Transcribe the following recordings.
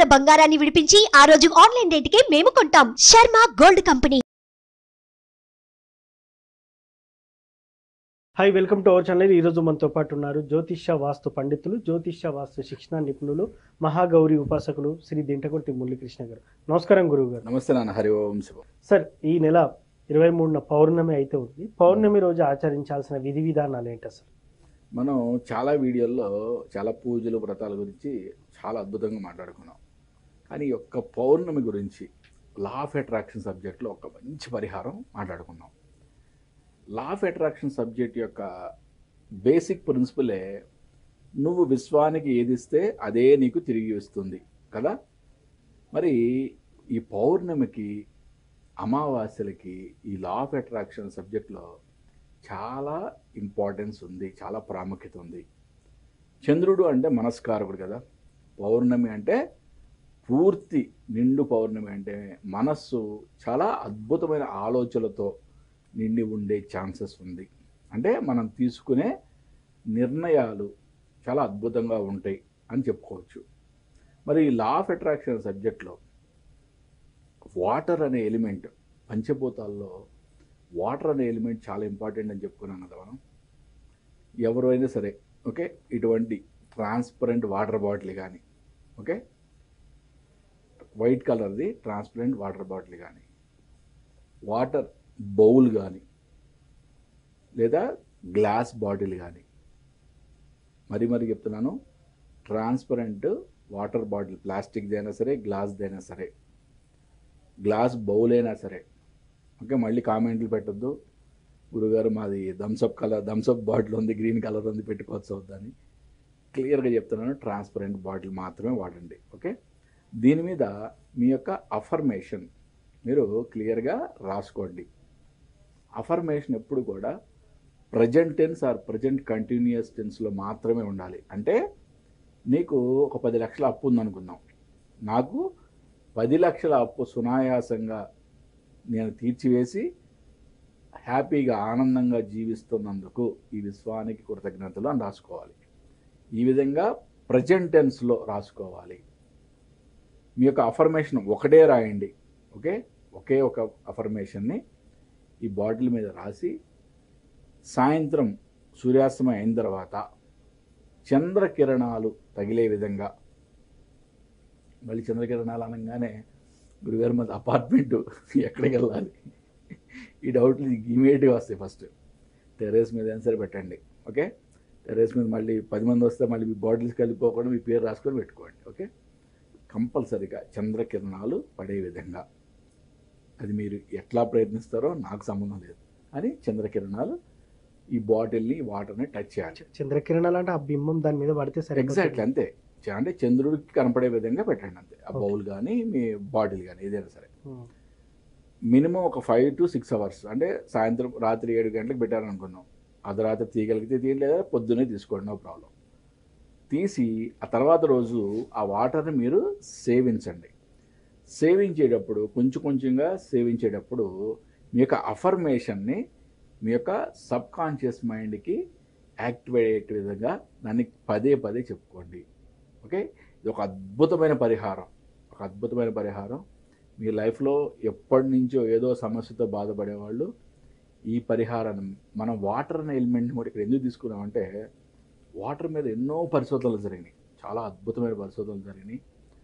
ఉన్న బంగారాన్ని విడిపించి ఆ రోజు ఆన్లైన్ రేటుకే మేము కొంటాం Sharma gold company hi welcome to our channel ఈరోజు మనతో పాటు ఉన్నారు జ్యోతిష్య వాస్తు పండితులు జ్యోతిష్య వాస్తు శిక్షణ నిపుణులు మహాగౌరి ఉపాసకులు శ్రీ దింటకొంటి మురళీకృష్ణ గారు నమస్కారం గురువు గారు నమస్తే నాన్న హరి ఓం శివం సార్ ఈ నెల ఇరవై మూడున పౌర్ణమి అయితే ఉంది పౌర్ణమి రోజు ఆచరించాల్సిన విధి విధానాలు ఏంటి అసలు మనం చాలా వీడియోల్లో చాలా పూజలు వ్రతాల గురించి చాలా అద్భుతంగా మాట్లాడుకున్నాం కానీ ఈ యొక్క పౌర్ణమి గురించి లా ఆఫ్ అట్రాక్షన్ సబ్జెక్ట్లో ఒక మంచి పరిహారం మాట్లాడుకున్నాం లా ఆఫ్ అట్రాక్షన్ సబ్జెక్ట్ యొక్క బేసిక్ ప్రిన్సిపలే నువ్వు విశ్వానికి ఏది ఇస్తే అదే నీకు తిరిగి వస్తుంది కదా మరి ఈ పౌర్ణమికి అమావాస్యలకి ఈ లా ఆఫ్ అట్రాక్షన్ సబ్జెక్ట్లో చాలా ఇంపార్టెన్స్ ఉంది చాలా ప్రాముఖ్యత ఉంది చంద్రుడు అంటే మనస్కారకుడు కదా పౌర్ణమి అంటే పూర్తి నిండు పౌర్ణమి అంటే మనస్సు చాలా అద్భుతమైన ఆలోచనలతో నిండి ఉండే ఛాన్సెస్ ఉంది అంటే మనం తీసుకునే నిర్ణయాలు చాలా అద్భుతంగా ఉంటాయి అని చెప్పుకోవచ్చు మరి ఈ లా ఆఫ్ అట్రాక్షన్ సబ్జెక్ట్లో వాటర్ అనే ఎలిమెంట్ పంచభూతాల్లో వాటర్ అనే ఎలిమెంట్ చాలా ఇంపార్టెంట్ అని చెప్పుకున్నాం కదా మనం ఎవరైనా సరే ఓకే ఇటువంటి ట్రాన్స్పరెంట్ వాటర్ బాటిల్ కానీ ఓకే వైట్ కలర్ది ట్రాన్స్పరెంట్ వాటర్ బాటిల్ కానీ వాటర్ బౌల్ కానీ లేదా గ్లాస్ బాటిల్ కానీ మరి మరి చెప్తున్నాను ట్రాన్స్పరెంట్ వాటర్ బాటిల్ ప్లాస్టిక్ది అయినా సరే గ్లాస్దైనా సరే గ్లాస్ బౌల్ అయినా సరే ఓకే మళ్ళీ కామెంట్లు పెట్టొద్దు గురుగారు మాది థమ్సప్ కలర్ థమ్సప్ బాటిల్ ఉంది గ్రీన్ కలర్ ఉంది పెట్టుకోవచ్చు వద్దని క్లియర్గా చెప్తున్నాను ట్రాన్స్పరెంట్ బాటిల్ మాత్రమే వాడండి ఓకే దీని మీద మీ యొక్క అఫర్మేషన్ మీరు క్లియర్గా రాసుకోండి అఫర్మేషన్ ఎప్పుడు కూడా present tense or present continuous టెన్స్లో మాత్రమే ఉండాలి అంటే నీకు ఒక పది లక్షల అప్పు ఉందనుకుందాం నాకు పది లక్షల అప్పు సునాయాసంగా నేను తీర్చివేసి హ్యాపీగా ఆనందంగా జీవిస్తున్నందుకు ఈ విశ్వానికి కృతజ్ఞతలు అని రాసుకోవాలి ఈ విధంగా ప్రజెంట్ టెన్స్లో రాసుకోవాలి మీ యొక్క అఫర్మేషన్ ఒకటే రాయండి ఓకే ఒకే ఒక అఫర్మేషన్ని ఈ బాటిల్ మీద రాసి సాయంత్రం సూర్యాస్తమయం అయిన తర్వాత చంద్రకిరణాలు తగిలే విధంగా మళ్ళీ చంద్రకిరణాలు అనగానే గురుగారు మాది అపార్ట్మెంటు ఎక్కడికి వెళ్ళాలి ఈ డౌట్లు ఇమీడియట్గా వస్తాయి ఫస్ట్ టెర్రస్ మీద అయినా సరే పెట్టండి ఓకే టెర్రస్ మీద మళ్ళీ పది మంది వస్తే మళ్ళీ మీ బాటిల్స్ కలిపిపోకుండా మీ పేరు రాసుకొని పెట్టుకోండి ఓకే కంపల్సరిగా చంద్రకిరణాలు పడే విధంగా అది మీరు ఎట్లా ప్రయత్నిస్తారో నాకు సంబంధం లేదు అని చంద్రకిరణాలు ఈ బాటిల్ని వాటర్ని టచ్ చేయాలి చంద్రకిరణాలు అంటే ఆ బింబం దాని మీద పడితే సరే ఎగ్జాక్ట్లీ అంతే చ- అంటే చంద్రుడికి కనపడే విధంగా పెట్టండి అంతే ఆ బౌల్ కానీ మీ బాటిల్ కానీ ఏదైనా సరే మినిమం ఒక ఫైవ్ టు సిక్స్ అవర్స్ అంటే సాయంత్రం రాత్రి ఏడు గంటలకు పెట్టారనుకున్నాం అర్ధరాత్రి తీయగలిగితే తీయండి లేదా పొద్దునే తీసుకోండి నో ప్రాబ్లం తీసి ఆ తర్వాత రోజు ఆ వాటర్ని మీరు సేవించండి సేవించేటప్పుడు కొంచెం కొంచెంగా సేవించేటప్పుడు మీ యొక్క అఫర్మేషన్ని మీ యొక్క సబ్ కాన్షియస్ మైండ్కి యాక్టివేట్ అయ్యే విధంగా దాన్ని పదే పదే చెప్పుకోండి ఓకే ఇది ఒక అద్భుతమైన పరిహారం ఒక అద్భుతమైన పరిహారం మీ లైఫ్లో ఎప్పటి నుంచో ఏదో సమస్యతో బాధపడేవాళ్ళు ఈ పరిహారాన్ని మనం వాటర్ అనే ఎలిమెంట్ని కూడా ఇక్కడ ఎందుకు తీసుకున్నామంటే వాటర్ మీద ఎన్నో పరిశోధనలు జరిగినాయి చాలా అద్భుతమైన పరిశోధనలు జరిగినాయి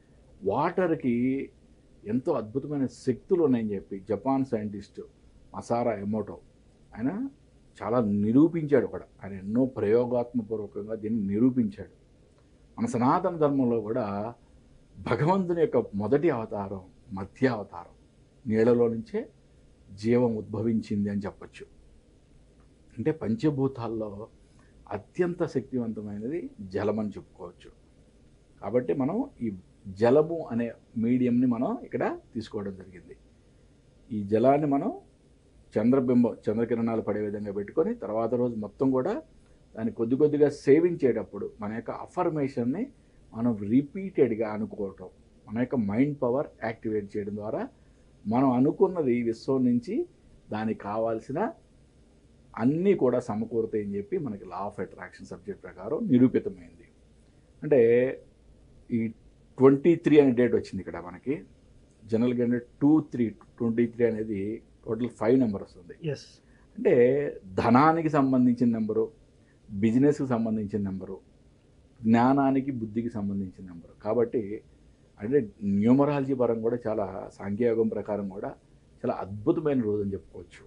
వాటర్కి ఎంతో అద్భుతమైన శక్తులు ఉన్నాయని చెప్పి జపాన్ సైంటిస్ట్ మసారా ఎమోటో ఆయన చాలా నిరూపించాడు కూడా ఆయన ఎన్నో ప్రయోగాత్మపూర్వకంగా దీన్ని నిరూపించాడు మన సనాతన ధర్మంలో కూడా భగవంతుని యొక్క మొదటి అవతారం మధ్య అవతారం నీళ్ళలో నుంచే జీవం ఉద్భవించింది అని చెప్పచ్చు అంటే పంచభూతాల్లో అత్యంత శక్తివంతమైనది జలం అని చెప్పుకోవచ్చు కాబట్టి మనం ఈ జలము అనే మీడియంని మనం ఇక్కడ తీసుకోవడం జరిగింది ఈ జలాన్ని మనం చంద్రబింబం చంద్రకిరణాలు పడే విధంగా పెట్టుకొని తర్వాత రోజు మొత్తం కూడా దాన్ని కొద్ది కొద్దిగా సేవించేటప్పుడు మన యొక్క అఫర్మేషన్ని మనం రిపీటెడ్గా అనుకోవటం మన యొక్క మైండ్ పవర్ యాక్టివేట్ చేయడం ద్వారా మనం అనుకున్నది విశ్వం నుంచి దానికి కావాల్సిన అన్నీ కూడా సమకూరుతాయని చెప్పి మనకి లా ఆఫ్ అట్రాక్షన్ సబ్జెక్ట్ ప్రకారం నిరూపితమైంది అంటే ఈ ట్వంటీ త్రీ అనే డేట్ వచ్చింది ఇక్కడ మనకి జనరల్గా అంటే టూ త్రీ ట్వంటీ త్రీ అనేది టోటల్ ఫైవ్ నెంబర్ వస్తుంది ఎస్ అంటే ధనానికి సంబంధించిన నెంబరు బిజినెస్కి సంబంధించిన నెంబరు జ్ఞానానికి బుద్ధికి సంబంధించిన నెంబరు కాబట్టి అంటే న్యూమరాలజీ పరంగా కూడా చాలా సాంఖ్యయోగం ప్రకారం కూడా చాలా అద్భుతమైన రోజు అని చెప్పుకోవచ్చు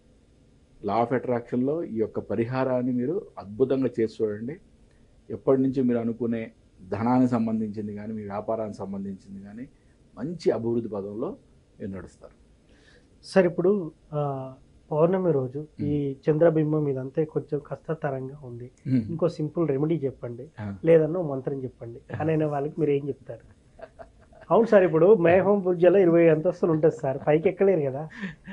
లా ఆఫ్ అట్రాక్షన్లో ఈ యొక్క పరిహారాన్ని మీరు అద్భుతంగా చేసి చూడండి ఎప్పటి నుంచి మీరు అనుకునే ధనానికి సంబంధించింది కానీ మీ వ్యాపారానికి సంబంధించింది కానీ మంచి అభివృద్ధి పదంలో మీరు నడుస్తారు సార్ ఇప్పుడు ఆ, పౌర్ణమి రోజు ఈ చంద్రబింబం ఇదంతా కొంచెం కష్టతరంగా ఉంది ఇంకో సింపుల్ రెమెడీ చెప్పండి ఆ. లేదన్నా ఓ మంత్రం చెప్పండి అని అనే వాళ్ళకి మీరు ఏం చెప్తారు అవును సార్ ఇప్పుడు మేహం పూజలో ఇరవై అంతస్తులు ఉంటుంది సార్ పైకి ఎక్కలేరు కదా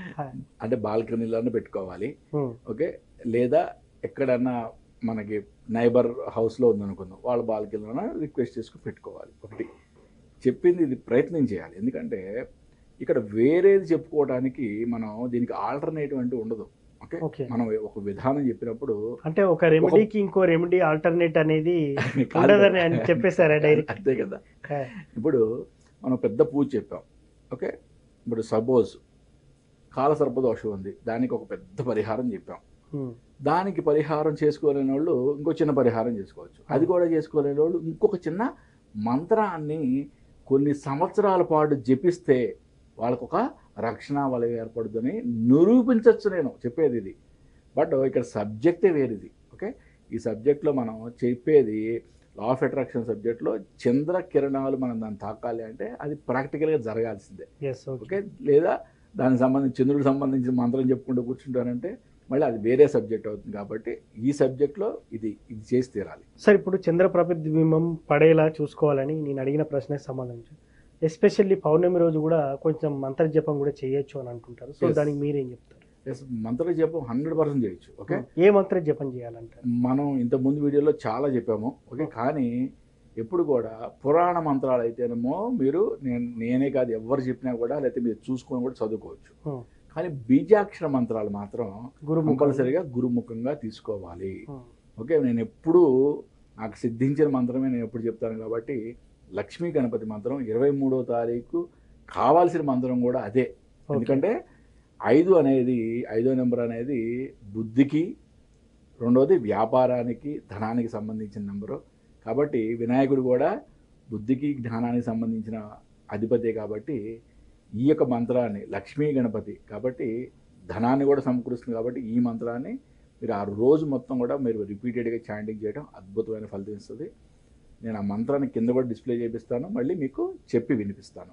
అంటే బాల్కనీలోనే పెట్టుకోవాలి ఉమ్, ఓకే లేదా ఎక్కడన్నా మనకి నైబర్ హౌస్లో ఉందనుకుందాం వాళ్ళ బాల్కనీలోన రిక్వెస్ట్ చేసుకుని పెట్టుకోవాలి ఒకటి చెప్పింది ఇది ప్రయత్నం చేయాలి ఎందుకంటే ఇక్కడ వేరేది చెప్పుకోవడానికి మనం దీనికి ఆల్టర్నేటివ్ అంటూ ఉండదు ఓకే ఓకే మనం ఒక విధానం చెప్పినప్పుడు అంటే ఒక రెమెడీకి ఇంకో రెమెడీ ఆల్టర్నేట్ అనేది కాదు ఉండదని కదా. అని చెప్పేశారా డైరెక్ట్ అంతే కదా ఇప్పుడు మనం పెద్ద పూజ చెప్పాం ఓకే ఇప్పుడు సపోజ్ కాలసర్పదోషం ఉంది దానికి ఒక పెద్ద పరిహారం చెప్పాం దానికి పరిహారం చేసుకోలేని వాళ్ళు ఇంకో చిన్న పరిహారం చేసుకోవచ్చు అది కూడా చేసుకోలేని వాళ్ళు ఇంకొక చిన్న మంత్రాన్ని కొన్ని సంవత్సరాల పాటు జపిస్తే వాళ్ళకు ఒక రక్షణ వలయం ఏర్పడుతుందని నిరూపించవచ్చు నేను చెప్పేది ఇది బట్ ఇక్కడ సబ్జెక్టే వేరేది ఓకే ఈ సబ్జెక్ట్లో మనం చెప్పేది లా ఆఫ్ అట్రాక్షన్ సబ్జెక్ట్లో చంద్ర కిరణాలు మనం దాన్ని తాకాలి అంటే అది ప్రాక్టికల్గా జరగాల్సిందే ఎస్ ఓకే ఓకే లేదా దానికి సంబంధించి చంద్రుడికి సంబంధించిన మంత్రం చెప్పుకుంటూ కూర్చుంటారంటే మళ్ళీ అది వేరే సబ్జెక్ట్ అవుతుంది కాబట్టి ఈ సబ్జెక్ట్లో ఇది ఇది చేసి తీరాలి సార్ ఇప్పుడు చంద్ర ప్రతిబింబం పడేలా చూసుకోవాలని నేను అడిగిన ప్రశ్నకు సమాధానం ఎస్పెషల్లీ పౌర్ణమి రోజు కూడా కొంచెం మంత్ర జపం కూడా చేయొచ్చు అని అంటుంటారు సో Yes. దానికి మీరేం చెప్తారు ఎస్ మంత్ర జపం హండ్రెడ్ పర్సెంట్ చేయొచ్చు ఓకే ఏ మంత్ర జపం చేయాలంటారు మనం ఇంత ముందు వీడియోలో చాలా చెప్పాము ఓకే కానీ ఎప్పుడు కూడా పురాణ మంత్రాలు అయితేనేమో మీరు నేను నేనే కాదు ఎవరు చెప్పినా కూడా లేకపోతే మీరు చూసుకొని కూడా చదువుకోవచ్చు Hmm. కానీ బీజాక్షర మంత్రాలు మాత్రం గురు కంపల్సరీగా గురుముఖంగా తీసుకోవాలి Hmm. ఓకే నేను ఎప్పుడూ నాకు సిద్ధించిన మంత్రమే నేను ఎప్పుడు చెప్తాను కాబట్టి లక్ష్మీ గణపతి మంత్రం ఇరవై మూడో తారీఖు కావాల్సిన మంత్రం కూడా అదే Okay. ఎందుకంటే ఐదు అనేది ఐదో నెంబర్ అనేది బుద్ధికి రెండవది వ్యాపారానికి ధనానికి సంబంధించిన నెంబరు కాబట్టి వినాయకుడు కూడా బుద్ధికి జ్ఞానానికి సంబంధించిన అధిపతే కాబట్టి ఈ యొక్క మంత్రాన్ని లక్ష్మీ గణపతి కాబట్టి ధనాన్ని కూడా సమకూరుస్తుంది కాబట్టి ఈ మంత్రాన్ని మీరు ఆ రోజు మొత్తం కూడా మీరు రిపీటెడ్గా చాంటింగ్ చేయడం అద్భుతమైన ఫలితం ఇస్తుంది నేను ఆ మంత్రాన్ని కింద కూడా డిస్ప్లే చేపిస్తాను మళ్ళీ మీకు చెప్పి వినిపిస్తాను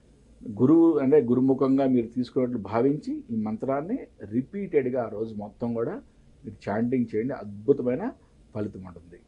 గురువు అంటే గురుముఖంగా మీరు తీసుకున్నట్లు భావించి ఈ మంత్రాన్ని రిపీటెడ్గా ఆ రోజు మొత్తం కూడా మీరు చాంటింగ్ చేయండి అద్భుతమైన ఫలితం ఉంటుంది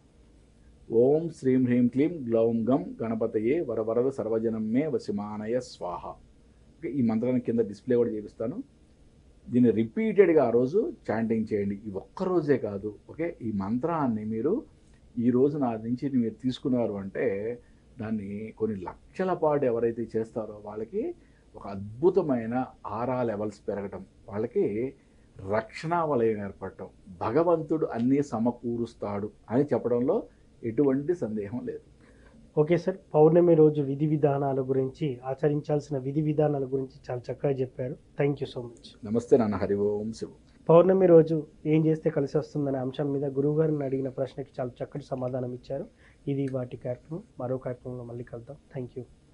ఓం శ్రీం హ్రీం క్లీం గ్లౌం గం గణపతయే వరవరద సర్వజనం మే వసిమానయ స్వాహ ఓకే ఈ మంత్రాన్ని కింద డిస్ప్లే కూడా చేపిస్తాను దీన్ని రిపీటెడ్గా ఆ రోజు చాంటింగ్ చేయండి ఈ ఒక్క రోజే కాదు ఓకే ఈ మంత్రాన్ని మీరు ఈ రోజు నా నుంచి మీరు తీసుకున్నారు అంటే దాన్ని కొన్ని లక్షల పాటు ఎవరైతే చేస్తారో వాళ్ళకి ఒక అద్భుతమైన ఆరా లెవెల్స్ పెరగటం వాళ్ళకి రక్షణ వలయం ఏర్పడటం భగవంతుడు అన్నీ సమకూరుస్తాడు అని చెప్పడంలో ఎటువంటి సందేహం లేదు ఓకే సార్ పౌర్ణమి రోజు విధి విధానాల గురించి ఆచరించాల్సిన విధి విధానాల గురించి చాలా చక్కగా చెప్పారు థ్యాంక్ యూ సో మచ్ నమస్తే నాన్న హరి ఓం శివ పౌర్ణమి రోజు ఏం చేస్తే కలిసి వస్తుందనే అంశం మీద గురువుగారిని అడిగిన ప్రశ్నకి చాలా చక్కటి సమాధానం ఇచ్చారు ఇది వాటి కార్యక్రమం మరో కార్యక్రమంలో మళ్ళీ కలుద్దాం థ్యాంక్ యూ